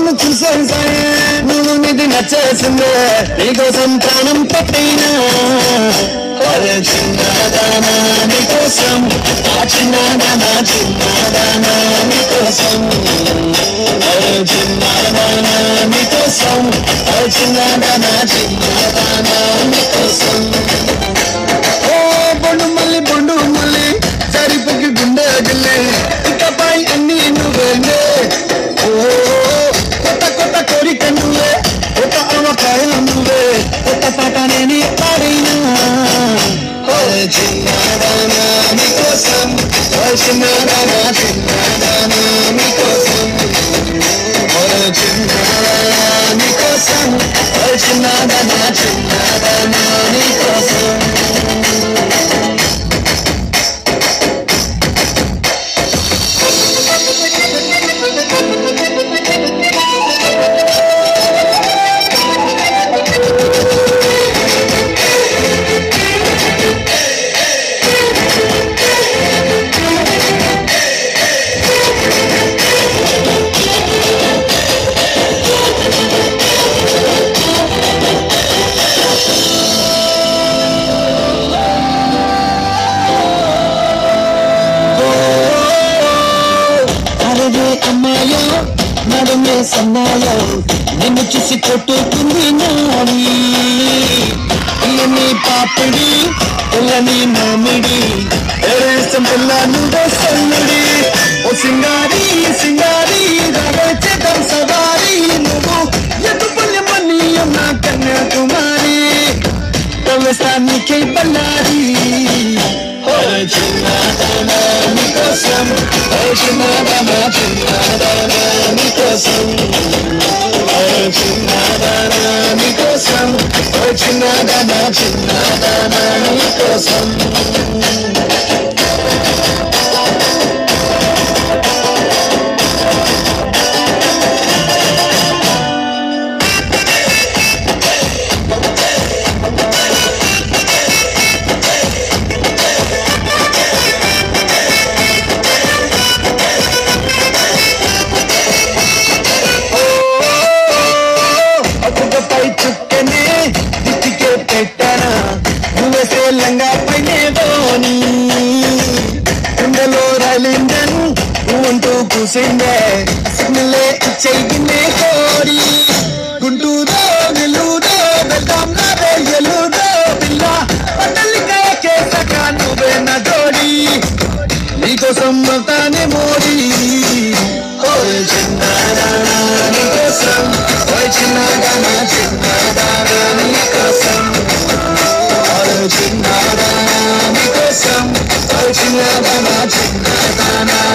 నిన్ను చూసేసాయే నువ్వు ఇది నచ్చేసిందే నీకోసం ప్రాణం పెట్టైనా అరే చిన్నదానా నీకోసం ఆ చిన్నదానా చిన్నదానా నీకోసం అరే చిన్నదానా నీకోసం ఆ చిన్నదానా చిన్నదానా నీకోసం ఓ బొండు మల్లి బొండు మల్లి సరిపకి గుండె గిల్లి ఇకపై అన్ని నువ్వేలే ఓ కొత్త కొత్త కోరిక నువ్వే కొత్త అవకాయ నువ్వే కొత్త పాట నేనే పాడినా ఓ చిన్నదానా మీకోసం ఓ చిన్నదానా చిన్నదానా మీకోసం ఓ చిన్నదానా మీకోసం ఓ చిన్నదానా చిన్నదానా మీకోసం అరవే అమ్మాయో నడుమే సన్నాయో నిన్ను చూసి కొట్టుకుంది నాని ఇయని పాపిడి పిల్లని మామిడి ఎరేసం పిల్ల నువ్వే సల్లుడి ఓ సింగారి సింగారి రవే చేద్దాం సవారి నువ్వు ఎదు పుణ్యమని నా కన్యాకుమారి ప్రవేశానికి బల్లారి ఓ చిన్నదానా నీకోసం ఓ చిన్నదానా చిన్నదానా నీకోసం ఓ చిన్నదానా నీకోసం ఓ చిన్నదానా చిన్నదానా నీకోసం అప్పుకపై చుక్కనే దిక్కికే పెట్టనా నువ్వేసే లంగా పైనే బోని కుండలో రైలిందన్ ఉంటూ కూసిందే సిగ్నలే ఇచ్చేగినే కోరి గుంటూరో నెల్లూరో వెళ్దాం నాదే ఎల్లురో పిల్ల పట్టలికాయ కేసక నువ్వే నా జోడి నీకోసం వస్తానే మోడీ ఓయ్ చిన్నదానా నీకోసం ఓయ్ చిన్నదానా చిన్నదానా నీకోసం ఓయ్ చిన్నదానా నీకోసం ఓయ్ చిన్నదానా చిన్నదానా